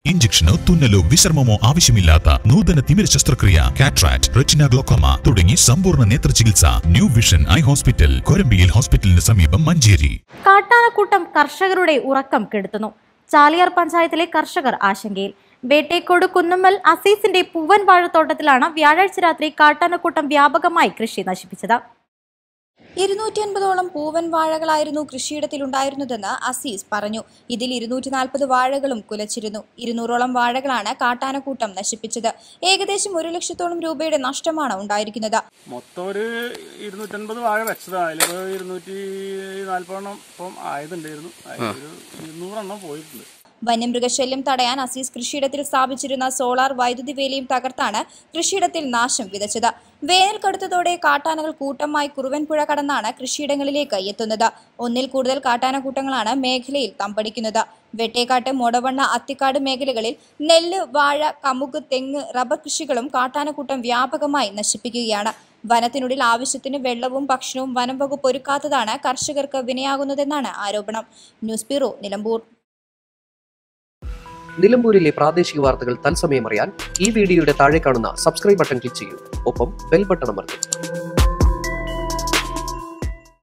ഇഞ്ചക്ഷനോ തുന്നലോ വിശ്രമമോ ആവശ്യമില്ലാത്ത നൂതന തിമിര ശസ്ത്രക്രിയ കാട്രാക്ട് റെറ്റിന ഗ്ലോക്കോമ തുടങ്ങി സമ്പൂർണ്ണ നേത്ര ചികിത്സ ന്യൂ വിഷൻ ഐ ഹോസ്പിറ്റൽ കൊരമ്പിയിൽ ഹോസ്പിറ്റലിന് സമീപം മഞ്ചേരി കാട്ടാനക്കൂട്ടം കർഷകരുടെ ഉറക്കം കെടുത്തുന്നു ചാലിയാർ പഞ്ചായത്തിലെ കർഷകർ ആശങ്കയിൽ വേട്ടേക്കോട് കുന്നമ്മൽ അസീസിന്റെ പൂവൻ വാഴത്തോട്ടത്തിലാണ് വ്യാഴാഴ്ച രാത്രി കാട്ടാനക്കൂട്ടം വ്യാപകമായി കൃഷി നശിപ്പിച്ചത് ഇരുന്നൂറ്റി അൻപതോളം പൂവൻ വാഴകളായിരുന്നു കൃഷിയിടത്തിലുണ്ടായിരുന്നതെന്ന് അസീസ് പറഞ്ഞു ഇതിൽ ഇരുന്നൂറ്റി നാൽപ്പത് വാഴകളും കുലച്ചിരുന്നു ഇരുന്നൂറോളം വാഴകളാണ് കാട്ടാനക്കൂട്ടം നശിപ്പിച്ചത് ഏകദേശം ഒരു ലക്ഷത്തോളം രൂപയുടെ നഷ്ടമാണ് ഉണ്ടായിരിക്കുന്നത് മൊത്തം ഒരു ഇരുന്നൂറ്റൻപത് വാഴ വെച്ചതാണ് അതിലിപ്പോൾ ഇരുന്നൂറ്റി നാൽപ്പതെണ്ണം ഇപ്പം ആയതുണ്ടായിരുന്നു അതിലൊരു ഇരുന്നൂറെണ്ണം പോയിട്ടുണ്ട് വന്യമൃഗശല്യം തടയാൻ അസീസ് കൃഷിയിടത്തിൽ സ്ഥാപിച്ചിരുന്ന സോളാർ വൈദ്യുതി വേലിയും തകർത്താണ് കൃഷിയിടത്തിൽ നാശം വിതച്ചത് വേനൽ കടുത്തതോടെ കാട്ടാനകൾ കൂട്ടമായി കുറുവൻപുഴ കടന്നാണ് കൃഷിയിടങ്ങളിലേക്ക് എത്തുന്നത് ഒന്നിൽ കൂടുതൽ കാട്ടാനക്കൂട്ടങ്ങളാണ് മേഖലയിൽ തമ്പടിക്കുന്നത് വെട്ടേക്കാട്ട് മൊടവണ്ണ അത്തിക്കാട് മേഖലകളിൽ നെല്ല് വാഴ കമുക് തെങ്ങ് റബ്ബർ കൃഷികളും കാട്ടാനക്കൂട്ടം വ്യാപകമായി നശിപ്പിക്കുകയാണ് വനത്തിനുള്ളിൽ ആവശ്യത്തിന് വെള്ളവും ഭക്ഷണവും വനം വകുപ്പ് ഒരുക്കാത്തതാണ് കർഷകർക്ക് വിനയാകുന്നതെന്നാണ് ആരോപണം ന്യൂസ് ബ്യൂറോ നിലമ്പൂർ നിലമ്പൂരിലെ പ്രാദേശിക വാർത്തകൾ തത്സമയം അറിയാൻ ഈ വീഡിയോയുടെ താഴെ കാണുന്ന സബ്സ്ക്രൈബ് ബട്ടൺ ക്ലിക്ക് ചെയ്യൂ ഒപ്പം ബെൽ ബട്ടൺ അമർത്തും